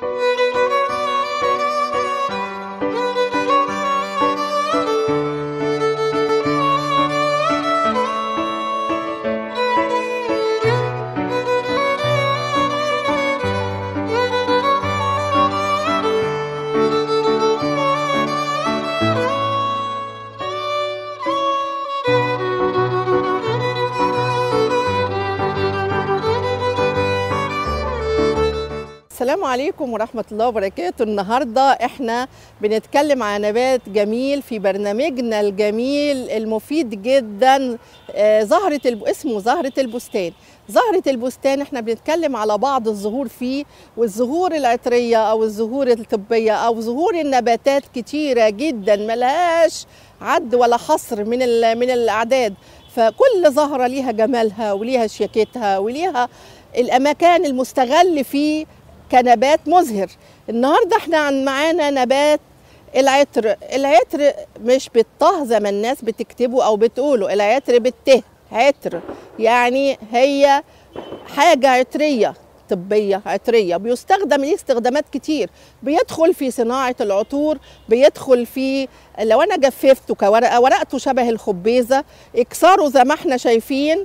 السلام عليكم ورحمة الله وبركاته النهاردة احنا بنتكلم عن نبات جميل في برنامجنا الجميل المفيد جدا آه، زهرة الب... اسمه زهرة البستان زهرة البستان احنا بنتكلم على بعض الزهور فيه والزهور العطرية او الزهور الطبية او زهور النباتات كتيرة جدا ملهاش عد ولا حصر من ال... من الاعداد فكل زهرة ليها جمالها وليها شياكتها وليها الاماكن المستغل فيه كنبات مزهر النهارده احنا عن معانا نبات العطر العطر مش بالطه زي ما الناس بتكتبه او بتقوله العطر بالته عطر يعني هي حاجه عطريه طبيه عطريه بيستخدم ليه استخدامات كتير بيدخل في صناعه العطور بيدخل في لو انا جففته كورقه ورقته شبه الخبيزه اكسره زي ما احنا شايفين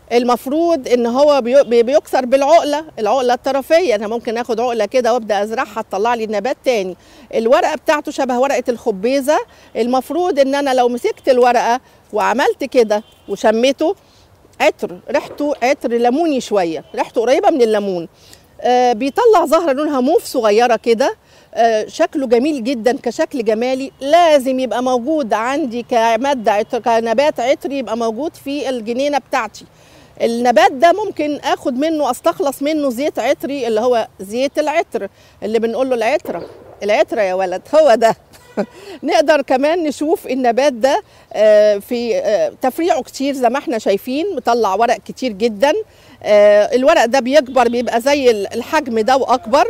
المفروض ان هو بي- بي- بيكسر بالعقله العقله الطرفيه انا ممكن اخد عقله كده وابدا ازرعها تطلع لي نبات تاني الورقه بتاعته شبه ورقه الخبيزه المفروض ان انا لو مسكت الورقه وعملت كده وشميته عطر ريحته عطر ليموني شويه ريحته قريبه من الليمون آه بيطلع زهره لونها موف صغيره كده آه شكله جميل جدا كشكل جمالي لازم يبقى موجود عندي كماده عطر كنبات عطري يبقى موجود في الجنينه بتاعتي النبات ده ممكن اخد منه استخلص منه زيت عطري اللي هو زيت العطر اللي بنقول له العطره العطره يا ولد هو ده نقدر كمان نشوف النبات ده آه، في آه، تفريعه كتير زي ما احنا شايفين مطلع ورق كتير جدا آه، الورق ده بيكبر بيبقى زي الحجم ده واكبر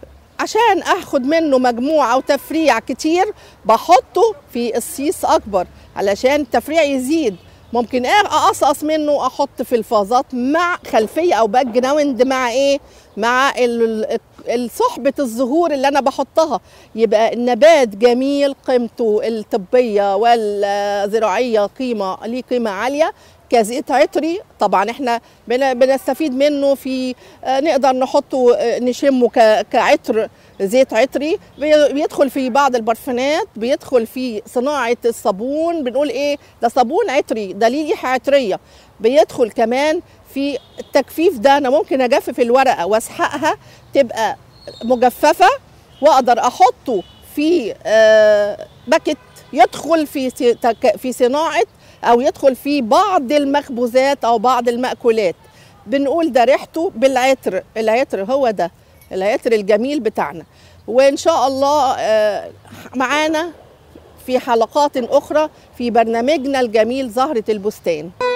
عشان اخد منه مجموعه او تفريع كتير بحطه في الصيص اكبر علشان التفريع يزيد ممكن اقصقص منه احط في الفازات مع خلفيه او باك جراوند مع ايه مع ال- ال- صحبه الزهور اللي انا بحطها يبقى النبات جميل قيمته الطبيه والزراعيه قيمه ليه قيمه عاليه كزيت عطري طبعا احنا بن- بنستفيد منه في آه، نقدر نحطه آه، نشمه ك- كعطر زيت عطري بي- بيدخل في بعض البرفانات بيدخل في صناعة الصابون بنقول ايه ده صابون عطري ده ليه ريحة عطرية بيدخل كمان في التجفيف ده انا ممكن اجفف الورقة واسحقها تبقى مجففة واقدر احطه في آه، باكت يدخل في س- تك- في صناعة او يدخل في بعض المخبوزات او بعض المأكولات بنقول ده ريحته بالعطر العطر هو ده العطر الجميل بتاعنا وان شاء الله آه، معانا في حلقات اخرى في برنامجنا الجميل زهرة البستان